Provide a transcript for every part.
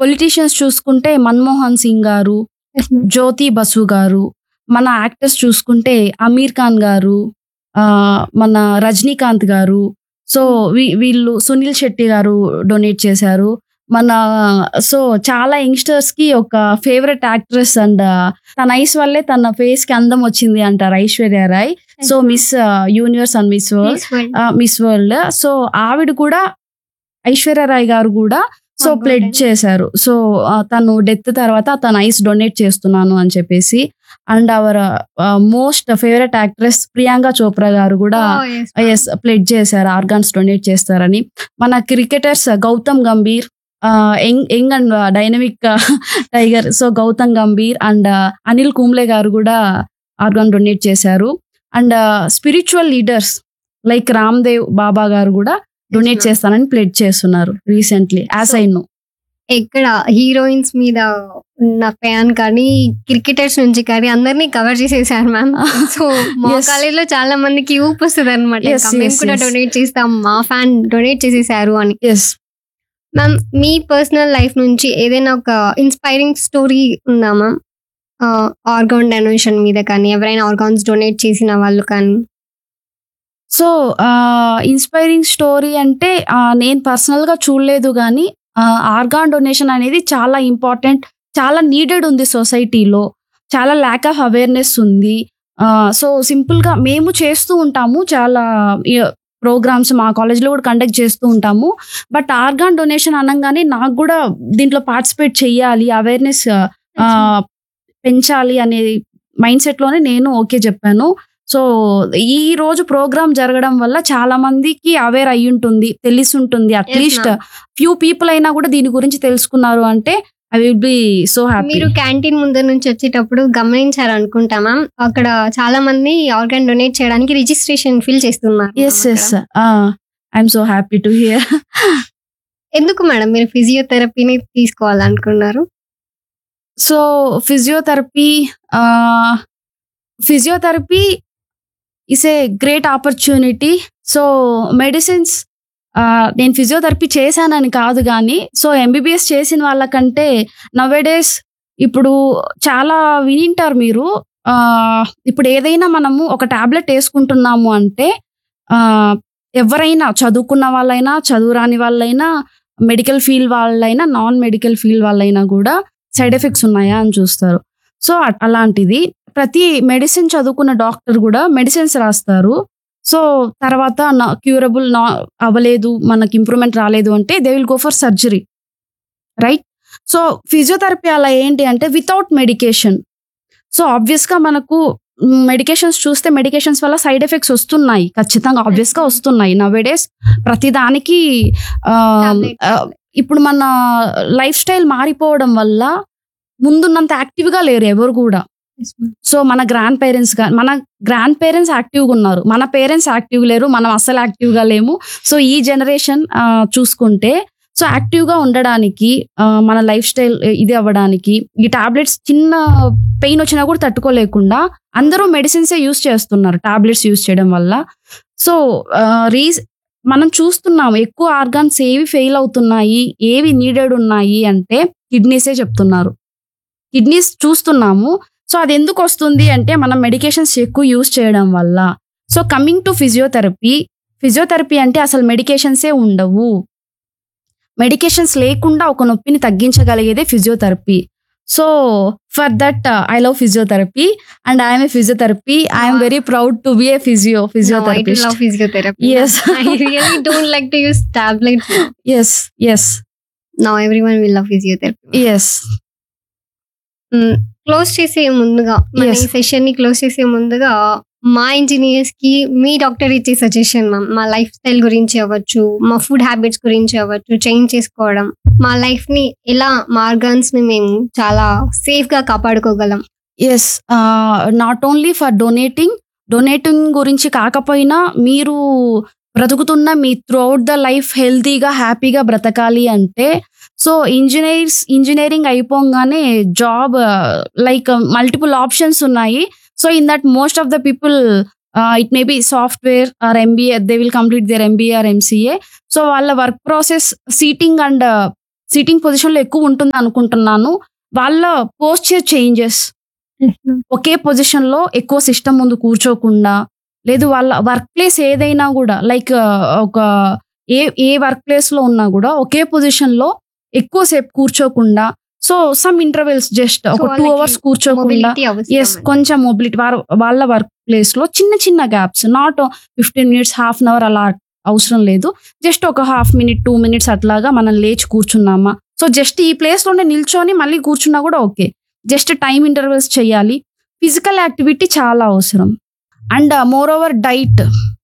Politicians చూసుకుంటే మన్మోహన్ సింగ్ గారు జ్యోతి bus గారు మన యాక్టర్స్ చూసుకుంటే అమీర్ ఖాన్ గారు ఆ, మన రజనీకాంత్ గారు సో వీ- వీళ్ళు సునీల్ శెట్టి గారు డొనేట్ చేశారు మన సో చాలా యంగ్స్టర్స్ కి ఒక ఫేవరెట్ యాక్ట్రెస్ అండ్ తన ఐస్ వల్లే తన ఫేస్ కి అందం వచ్చింది అంటారు Aishwarya Rai so Miss Universe and Miss World Miss World so ఆవిడ కూడా ఐశ్వర్య రాయ్ గారు కూడా సో Oh, ప్లెడ్ golden. చేశారు సో ఆ, తను డెత్ తర్వాత తన ఐస్ డొనేట్ చేస్తున్నాను అని చెప్పేసి and our most favourite actress Priyanka Chopra garu కూడా ఎస్ ప్లెడ్ చేశారు ఆర్గాన్స్ డొనేట్ చేస్తారని మన cricketers Gautam Gambhir young young and dynamic tiger so Gautam Gambhir and Anil Kumble garu కూడా ఆర్గాన్ డొనేట్ చేశారు and spiritual leaders like Ramdev Baba garu కూడా డొనేట్ ma'am. చేస్తానని ప్లెడ్ చేస్తున్నారు recently as So- I know ఎక్కడ హీరోయిన్స్ మీద ఉన్న ఫ్యాన్ కానీ క్రికెటర్స్ నుంచి కానీ అందరినీ కవర్ చేసేసారు మ్యామ్ సో మా Yes. కాలేజ్ లో చాలా మందికి ఊపు వస్తుంది అనమాట Yes, మేము yes, కూడా yes. డొనేట్ చేస్తాం మా ఫ్యాన్ డొనేట్ చేసేసారు అని ఎస్ మ్యామ్ మీ పర్సనల్ లైఫ్ నుంచి ఏదైనా ఒక ఇన్స్పైరింగ్ స్టోరీ ఉందా మ్యామ్ ఆర్గాన్ డొనేషన్ మీద కానీ ఎవరైనా ఆర్గాన్స్ డొనేట్ చేసిన వాళ్ళు కానీ సో ఇన్స్పైరింగ్ స్టోరీ అంటే ఆ, నేను పర్సనల్ గా చూడలేదు కానీ ఆర్గాన్ డొనేషన్ అనేది చాలా ఇంపార్టెంట్ చాలా నీడెడ్ ఉంది సొసైటీలో చాలా ల్యాక్ ఆఫ్ అవేర్నెస్ ఉంది సో సింపుల్ గా మేము చేస్తూ ఉంటాము చాలా ప్రోగ్రామ్స్ మా కాలేజ్లో కూడా కండక్ట్ చేస్తూ ఉంటాము బట్ ఆర్గాన్ డొనేషన్ అనగానే నాకు కూడా దీంట్లో పార్టిసిపేట్ చెయ్యాలి అవేర్నెస్ పెంచాలి అనే మైండ్ సెట్ లోనే నేను ఓకే చెప్పాను సో ఈ రోజు ప్రోగ్రామ్ జరగడం వల్ల చాలా మందికి అవేర్ అయి ఉంటుంది తెలిసి ఉంటుంది అట్లీస్ట్ ma'am. ఫ్యూ పీపుల్ అయినా కూడా దీని గురించి తెలుసుకున్నారు అంటే I will be so happy మీరు క్యాంటీన్ ముందర నుంచి వచ్చేటప్పుడు గమనించారు అనుకుంటా మ్యామ్ అక్కడ చాలా మంది ఆర్గాన్ డొనేట్ చేయడానికి రిజిస్ట్రేషన్ ఫిల్ చేస్తున్నారు ఎస్ ma'am ఎస్ అక్కడ. I'm so happy to hear ఎందుకు మేడం మీరు ఫిజియోథెరపీని తీసుకోవాలనుకున్నారు so physiotherapy physiotherapy is a great opportunity so medicines నేను ఫిజియోథెరపీ చేశానని కాదు కానీ సో ఎంబీబీఎస్ చేసిన వాళ్ళకంటే నవేడేస్ ఇప్పుడు చాలా వినింటారు మీరు ఆ, ఇప్పుడు ఏదైనా మనము ఒక టాబ్లెట్ వేసుకుంటున్నాము అంటే ఆ, ఎవరైనా చదువుకున్న వాళ్ళైనా చదువురాని వాళ్ళైనా మెడికల్ ఫీల్డ్ వాళ్ళైనా నాన్ మెడికల్ ఫీల్డ్ వాళ్ళైనా కూడా సైడ్ ఎఫెక్ట్స్ ఉన్నాయా అని చూస్తారు సో అ- అలాంటిది ప్రతి మెడిసిన్ చదువుకున్న డాక్టర్ కూడా మెడిసిన్స్ రాస్తారు సో తర్వాత క్యూరబుల్ నా అవ్వలేదు మనకి ఇంప్రూవ్మెంట్ రాలేదు అంటే they will go for surgery right so physiotherapy అలా ఏంటి అంటే వితౌట్ మెడికేషన్ సో ఆబ్వియస్గా మనకు మెడికేషన్స్ చూస్తే మెడికేషన్స్ వల్ల సైడ్ ఎఫెక్ట్స్ వస్తున్నాయి ఖచ్చితంగా ఆబ్వియస్గా వస్తున్నాయి నవేడేస్ ప్రతిదానికి ఆ, Tablet. ఆ, ఇప్పుడు మన లైఫ్ స్టైల్ మారిపోవడం వల్ల ముందున్నంత యాక్టివ్గా లేరు ఎవరు కూడా సో మన గ్రాండ్ పేరెంట్స్ గా మన గ్రాండ్ పేరెంట్స్ యాక్టివ్గా ఉన్నారు మన పేరెంట్స్ యాక్టివ్ లేరు మనం అస్సలు యాక్టివ్గా లేము సో ఈ జనరేషన్ చూసుకుంటే సో యాక్టివ్గా ఉండడానికి ఆ, మన లైఫ్ స్టైల్ ఇది అవ్వడానికి ఈ టాబ్లెట్స్ చిన్న పెయిన్ వచ్చినా కూడా తట్టుకోలేకుండా అందరూ మెడిసిన్సే యూస్ చేస్తున్నారు టాబ్లెట్స్ యూస్ చేయడం వల్ల సో రీజ్ మనం చూస్తున్నాం ఎక్కువ ఆర్గాన్స్ ఏవి ఫెయిల్ అవుతున్నాయి ఏవి నీడెడ్ ఉన్నాయి అంటే కిడ్నీసే చెప్తున్నారు కిడ్నీస్ చూస్తున్నాము సో అది ఎందుకు వస్తుంది అంటే మనం మెడికేషన్స్ ఎక్కువ యూస్ చేయడం వల్ల so coming to physiotherapy physiotherapy అంటే అసలు మెడికేషన్సే ఉండవు మెడికేషన్స్ లేకుండా ఒక నొప్పిని తగ్గించగలిగేదే physiotherapy so for that I love physiotherapy and I'm a physiotherapy I'm very proud to be a physio No, I do physiotherapist love physiotherapy. Yes. I really don't like to use tablets. now. Yes yes Now everyone will love physiotherapy. Yes close చేసే ముందుగా మన Yes. ఈ session ని close చేసే ముందుగా మా engineers కి మీ డాక్టర్ ఇచ్చే సజెషన్ మ్యామ్ మా లైఫ్ స్టైల్ గురించి అవ్వచ్చు మా ఫుడ్ హ్యాబిట్స్ గురించి అవ్వచ్చు చేంజ్ చేసుకోవడం మా లైఫ్ ని ఎలా మా ఆర్గాన్స్ ని మేము చాలా సేఫ్ గా కాపాడుకోగలం yes not only for donating donating గురించి కాకపోయినా మీరు బ్రతుకుతున్న మీ త్రూఅవుట్ ద లైఫ్ హెల్తీగా హ్యాపీగా బ్రతకాలి అంటే సో ఇంజనీర్స్ ఇంజనీరింగ్ అయిపోగానే జాబ్ లైక్ మల్టిపుల్ ఆప్షన్స్ ఉన్నాయి so in that most of the people it may be software or MBA they will complete their MBA or MCA so వాళ్ళ work process seating and sitting position లో ఎక్కువ ఉంటుంది అనుకుంటున్నాను వాళ్ళ posture changes ఒకే position లో ఎక్కువ system ముందు కూర్చోకుండా లేదు వాళ్ళ వర్క్ ప్లేస్ ఏదైనా కూడా లైక్ ఒక ఏ ఏ వర్క్ ప్లేస్ లో ఉన్నా కూడా ఒకే పొజిషన్ లో ఎక్కువసేపు కూర్చోకుండా సో సమ్ ఇంటర్వెల్స్ జస్ట్ ఒక టూ వాళ్ళకి అవర్స్ కూర్చోకుండా మొబిలిటీ ఎస్ అవసరం కొంచెం మొబిలిటీ వాళ్ళ వర్క్ ప్లేస్ లో చిన్న చిన్న gaps not fifteen minutes half an hour అలా అవసరం లేదు జస్ట్ ఒక హాఫ్ మినిట్ టూ మినిట్స్ అట్లాగా మనం లేచి కూర్చున్నామా సో జస్ట్ ఈ ప్లేస్ లోనే నిల్చొని మళ్ళీ కూర్చున్నా కూడా ఓకే జస్ట్ టైం ఇంటర్వెల్స్ చేయాలి ఫిజికల్ యాక్టివిటీ చాలా అవసరం and moreover diet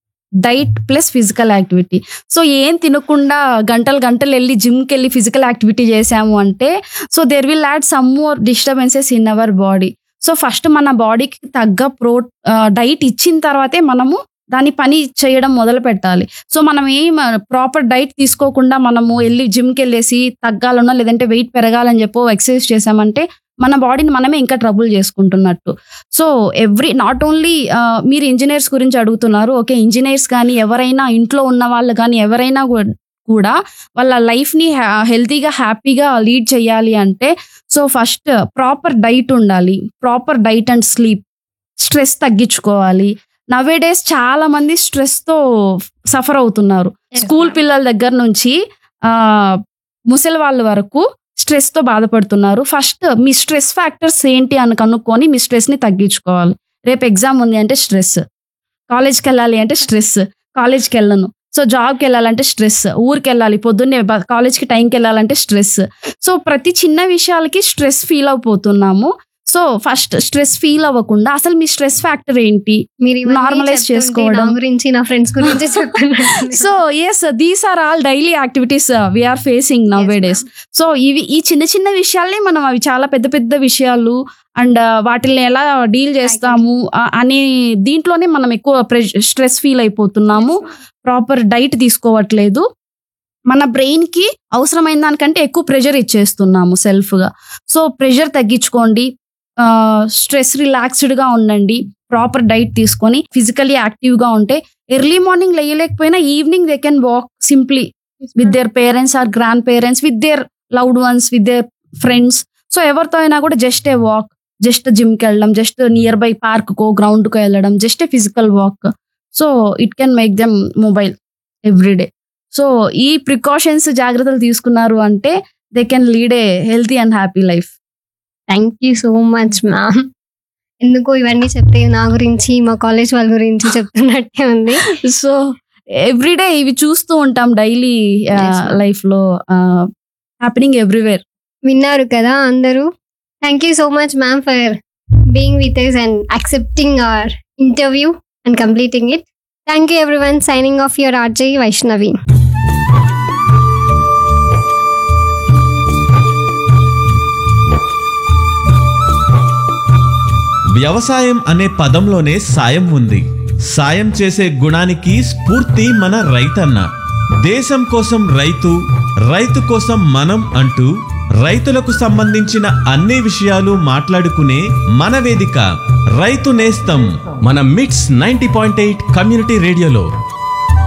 diet plus physical activity so ఏం తినకుండా గంటలు గంటలు వెళ్ళి జిమ్కి వెళ్ళి ఫిజికల్ యాక్టివిటీ చేసాము అంటే so there will add some more disturbances in our body so first మన బాడీకి తగ్గ ప్రో డైట్ ఇచ్చిన తర్వాతే మనము దాని పని చేయడం మొదలు పెట్టాలి సో మనం ఏం ప్రాపర్ డైట్ తీసుకోకుండా మనము వెళ్ళి జిమ్కి వెళ్ళేసి తగ్గాలన్నా లేదంటే వెయిట్ పెరగాలని చెప్పో ఎక్సర్సైజ్ చేసామంటే మన బాడీని మనమే ఇంకా ట్రబుల్ చేసుకుంటున్నట్టు సో ఎవ్రీ నాట్ ఓన్లీ మీరు ఇంజనీర్స్ గురించి అడుగుతున్నారు ఓకే ఇంజనీర్స్ కానీ ఎవరైనా ఇంట్లో ఉన్న వాళ్ళు కానీ ఎవరైనా కూ- కూడా వాళ్ళ లైఫ్ని హెల్తీగా హ్యాపీగా లీడ్ చేయాలి అంటే సో ఫస్ట్ ప్రాపర్ డైట్ ఉండాలి proper diet and sleep stress తగ్గించుకోవాలి నవే డేస్ చాలా మంది స్ట్రెస్ తో సఫర్ అవుతున్నారు Yes, స్కూల్ ma'am. పిల్లల దగ్గర నుంచి ఆ ముసలి వాళ్ళ వరకు స్ట్రెస్ తో బాధపడుతున్నారు ఫస్ట్ మీ స్ట్రెస్ ఫ్యాక్టర్స్ ఏంటి అని కనుక్కొని మీ స్ట్రెస్ ని తగ్గించుకోవాలి రేపు ఎగ్జామ్ ఉంది అంటే స్ట్రెస్ కాలేజ్కి వెళ్ళాలి అంటే స్ట్రెస్ కాలేజ్కి వెళ్ళను సో జాబ్కి వెళ్ళాలంటే స్ట్రెస్ ఊరికి వెళ్ళాలి పొద్దున్నే బ- కాలేజ్కి టైంకి వెళ్ళాలంటే స్ట్రెస్ సో ప్రతి చిన్న విషయాలకి స్ట్రెస్ ఫీల్ అయిపోతున్నాము సో ఫస్ట్ స్ట్రెస్ ఫీల్ అవ్వకుండా అసలు మీ స్ట్రెస్ ఫ్యాక్టర్ ఏంటి మీరు ఇవన్నీ Normalize చెప్తుంటే చేసుకోవడం. నా గురించి నా ఫ్రెండ్స్ గురించి చెప్తున్నారు so yes these are all daily activities we are facing now Yes, days so ఇవి ఈ చిన్న చిన్న విషయాల్ని మనం అవి చాలా పెద్ద పెద్ద విషయాలు అండ్ వాటిని ఎలా డీల్ చేస్తాము ఆ- అనే దీంట్లోనే మనం ఎక్కువ స్ట్రెస్ ఫీల్ అయిపోతున్నాము ప్రాపర్ డైట్ తీసుకోవట్లేదు మన బ్రెయిన్ కి అవసరమైన దానికంటే ఎక్కువ ప్రెషర్ ఇచ్చేస్తున్నాము సెల్ఫ్ గా సో ప్రెషర్ తగ్గించుకోండి స్ట్రెస్ రిలాక్స్డ్ గా ఉండండి ప్రాపర్ డైట్ తీసుకొని ఫిజికలీ యాక్టివ్ గా ఉంటే ఎర్లీ మార్నింగ్ లేయలేకపోయినా evening they can walk simply with their parents or grandparents with their loved ones with their friends so ఎవరితో అయినా కూడా జస్ట్ ఏ వాక్ జస్ట్ జిమ్కి వెళ్ళడం జస్ట్ నియర్ బై పార్క్ కో ground కో వెళ్ళడం just a physical walk so it can make them mobile everyday so ఈ precautions జాగ్రత్తలు తీసుకున్నారు అంటే they can lead a healthy and happy life thank you so much ma'am ఎందుకో ఇవన్నీ చెప్తే నా గురించి మా కాలేజ్ వాళ్ళ గురించి చెప్తున్నట్టే ఉంది సో ఎవ్రీడే ఇవి చూస్తూ ఉంటాం డైలీ Yes, ma'am. లైఫ్ లో హ్యాపెనింగ్ ఎవ్రీవేర్ విన్నారు కదా అందరూ thank you so much ma'am for being with us and accepting our interview and completing it thank you everyone signing off your RJ Vaishnavi వ్యవసాయం అనే పదంలోనే సాయం ఉంది సాయం చేసే గుణానికి స్ఫూర్తి మన రైతన్న దేశం కోసం రైతు రైతు కోసం మనం అంటూ రైతులకు సంబంధించిన అన్ని విషయాలు మాట్లాడుకునే మన వేదిక రైతు నేస్తం మన మిట్స్ నైంటీ పాయింట్ ఎయిట్ కమ్యూనిటీ రేడియోలో